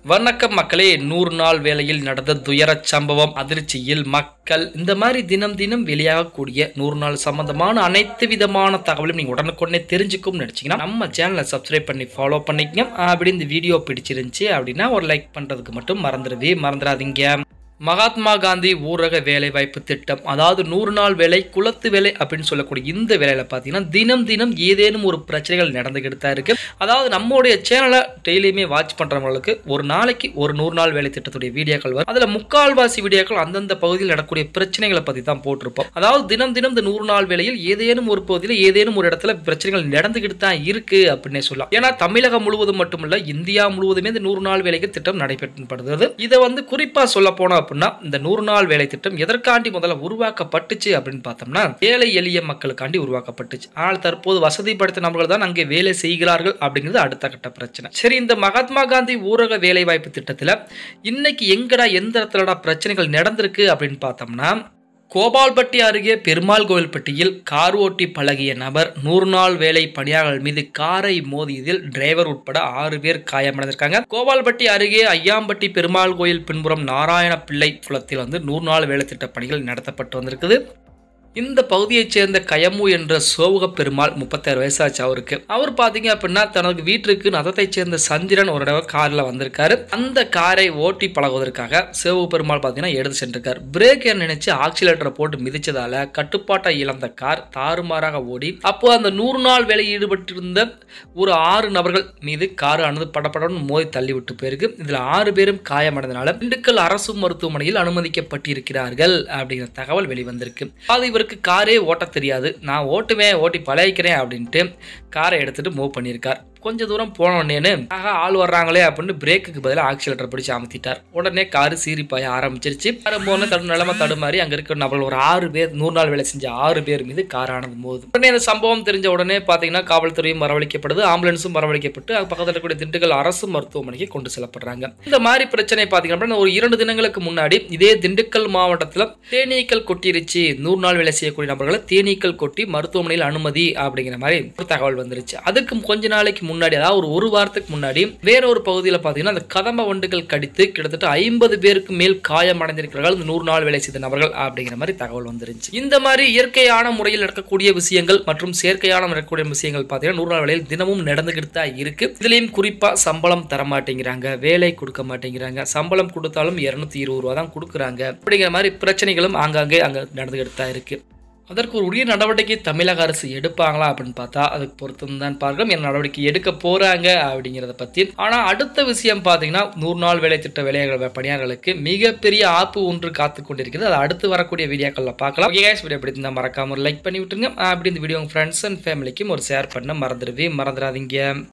வணக்கம் மக்களே நூறு நாள் வேலையில் நடந்த துயரச் சம்பவம் அதிர்ச்சியில் மக்கள் இந்த மாதிரி தினம் தினம் வெளியாகக்கூடிய நூறு நாள் சம்பந்தமான அனைத்து விதமான தகவலும் நீங்க உடனுக்குடனே தெரிஞ்சுக்கும் நினைச்சீங்கன்னா நம்ம சேனலை சப்ஸ்கிரைப் பண்ணி ஃபாலோ பண்ணிக்கங்க அப்படி இந்த வீடியோ பிடிச்சிருந்துச்சு அப்படின்னா ஒரு லைக் பண்றதுக்கு மட்டும் மறந்துடவே மறந்துடாதீங்க மகாத்மா காந்தி ஊரக வேலைவாய்ப்பு திட்டம் அதாவது நூறு நாள் வேலை குலத்து வேலை அப்படின்னு சொல்லக்கூடிய இந்த வேலையில பார்த்தீங்கன்னா தினம் தினம் ஏதேனும் ஒரு பிரச்சனைகள் நடந்துக்கிட்டு தான் இருக்கு அதாவது நம்மளுடைய சேனலை டெய்லியுமே வாட்ச் பண்றவங்களுக்கு ஒரு நாளைக்கு ஒரு நூறு நாள் வேலை திட்டத்துடைய வீடியோக்கள் வரும் அதுல முக்கால்வாசி வீடியோக்கள் அந்தந்த பகுதியில் நடக்கக்கூடிய பிரச்சனைகளை பத்தி தான் போட்டிருப்போம் அதாவது தினம் தினம் இந்த நூறு நாள் வேலையில் ஏதேனும் ஒரு பகுதியில் ஏதேனும் ஒரு இடத்துல பிரச்சனைகள் நடந்துக்கிட்டு தான் இருக்கு அப்படின்னே சொல்லலாம் ஏன்னா தமிழகம் முழுவதும் மட்டுமல்ல இந்தியா முழுவதுமே இந்த நூறு நாள் வேலைக்கு திட்டம் நடைபெற்றப்படுகிறது இதை வந்து குறிப்பா சொல்ல போனோம் அப்படின்னா இந்த நூறு நாள் வேலை திட்டம் எதற்காண்டி முதல்ல உருவாக்கப்பட்டுச்சு அப்படின்னு பார்த்தோம்னா ஏழை எளிய மக்களுக்காண்டி உருவாக்கப்பட்டுச்சு ஆனால் தற்போது வசதி படைத்த நபர்கள் தான் அங்கே வேலை செய்கிறார்கள் அப்படிங்கிறது அடுத்த கட்ட பிரச்சனை சரி இந்த மகாத்மா காந்தி ஊரக வேலை வாய்ப்பு திட்டத்தில் இன்னைக்கு எங்கடா எந்த இடத்துலடா பிரச்சனைகள் நடந்திருக்கு அப்படின்னு பார்த்தோம்னா கோபால்பட்டி அருகே பெருமாள் கோவில்பட்டியில் கார் ஓட்டி பழகிய நபர் நூறு நாள் வேலை பணியாளர்கள் மீது காரை மோதியதில் டிரைவர் உட்பட ஆறு பேர் காயமடைந்திருக்காங்க கோபால்பட்டி அருகே ஐயாம்பட்டி பெருமாள் கோயில் பின்புறம் நாராயண பிள்ளை குளத்தில் வந்து நூறு நாள் வேலை திட்ட பணிகள் நடத்தப்பட்டு வந்திருக்குது இந்த பகுதியைச் சேர்ந்த கயமு என்ற சோவுக பெருமாள் முப்பத்தாறு வயசாச்சு அவருக்கு அவர் பார்த்தீங்க அப்படின்னா தனது வீட்டிற்கு நதத்தைச் சேர்ந்த சந்திரன் ஒரு தடவை காரில் வந்திருக்காரு அந்த காரை ஓட்டி பழகுவதற்காக சேவுக பெருமாள் பார்த்தீங்கன்னா எடுத்து சென்றிருக்கார் பிரேக் நினைச்சு ஆக்சிலேட்டரை போட்டு மிதிச்சதால கட்டுப்பாட்டை இழந்த கார் தாறுமாறாக ஓடி அப்போ அந்த நூறு நாள் வேலையில் ஈடுபட்டிருந்த ஒரு ஆறு நபர்கள் மீது கார் அணுது படப்படன்னு மோதி தள்ளிவிட்டு போயிருக்கு இதில் ஆறு பேரும் காயமடைந்தனால திண்டுக்கல் அரசு மருத்துவமனையில் அனுமதிக்கப்பட்டிருக்கிறார்கள் அப்படிங்கிற தகவல் வெளிவந்திருக்கு அது இவருக்கு காரே ஓட்ட தெரியாது நான் ஓட்டுவேன் ஓட்டி பழகிக்கிறேன் அப்படின்ட்டு காரை எடுத்துட்டு மூவ் பண்ணியிருக்கார் கொஞ்ச தூரம் போன உடனே ஆக ஆள் வர்றாங்களே அப்படின்னு பிரேக்குக்கு பதிலாக ஆக்சிலேட்டர் பிடிச்சு அமுத்திட்டார் உடனே காரு சீறி பாய ஆரம்பிச்சிருச்சு காரை போன தடு நிலம தடுமாறி அங்க இருக்கிற நபர்கள் ஒரு ஆறு பேர் நூறு நாள் வேலை செஞ்ச ஆறு பேர் மீது காரானது மோது உடனே இந்த சம்பவம் தெரிஞ்ச உடனே பாத்தீங்கன்னா காவல்துறையும் வரவழைக்கப்படுது ஆம்புலன்ஸும் வரவழைக்கப்பட்டு அது பக்கத்தில் இருக்கக்கூடிய திண்டுக்கல் அரசு மருத்துவமனைக்கு கொண்டு செல்லப்படுறாங்க இந்த மாதிரி பிரச்சனை பாத்தீங்க அப்படின்னா ஒரு இரண்டு தினங்களுக்கு முன்னாடி இதே திண்டுக்கல் மாவட்டத்தில் தேனீக்கள் கொட்டிருச்சு நூறு நாள் வேலை செய்யக்கூடிய நபர்களை தேனீக்கள் கொட்டி மருத்துவமனையில் அனுமதி அப்படிங்கிற மாதிரி ஒரு தகவல் வந்துருச்சு அதுக்கு கொஞ்ச நாளைக்கு முன்னாடி அதாவது ஒரு ஒரு வாரத்துக்கு முன்னாடி வேற ஒரு பகுதியில் பார்த்தீங்கன்னா அந்த கதம்ப வண்டுகள் கடித்து கிட்டத்தட்ட ஐம்பது பேருக்கு மேல் காயமடைந்திருக்கிறார்கள் இந்த நூறு நாள் வேலை செய்த நபர்கள் அப்படிங்கிற மாதிரி தகவல் வந்துருச்சு இந்த மாதிரி இயற்கையான முறையில் நடக்கக்கூடிய விஷயங்கள் மற்றும் செயற்கையான நடக்கக்கூடிய விஷயங்கள் பார்த்தீங்கன்னா நூறு நாள் வேலையில் தினமும் நடந்துகிட்டு தான் இருக்கு இதுலயும் குறிப்பா சம்பளம் தர மாட்டேங்கிறாங்க வேலை கொடுக்க மாட்டேங்கிறாங்க சம்பளம் கொடுத்தாலும் இருநூத்தி இருபது ரூபா தான் கொடுக்குறாங்க அப்படிங்கிற மாதிரி பிரச்சனைகளும் ஆங்காங்கே அங்க நடந்துகிட்டு தான் இருக்கு அதற்கு ஒரு உரிய நடவடிக்கை தமிழக அரசு எடுப்பாங்களா அப்படின்னு பார்த்தா அதுக்கு பொறுத்து தான் பார்க்கணும் என்ன நடவடிக்கை எடுக்க போறாங்க அப்படிங்கிறத பத்தி ஆனா அடுத்த விஷயம் பார்த்தீங்கன்னா நூறு நாள் வேலை திட்ட வேலைகள் பணியாளர்களுக்கு மிகப்பெரிய ஆப்பு ஒன்று காத்து கொண்டிருக்கிறது அது அடுத்து வரக்கூடிய வீடியோக்களில் பார்க்கலாம் ஓகே guys, வீடியோ பிடிச்சிருந்தா மறக்காம ஒரு லைக் பண்ணி விட்டுருங்க அப்படி இந்த வீடியோ உங்க ஃப்ரெண்ட்ஸ் அண்ட் ஃபேமிலிக்கும் ஒரு ஷேர் பண்ண மறந்துடுவே மறந்துடாதீங்க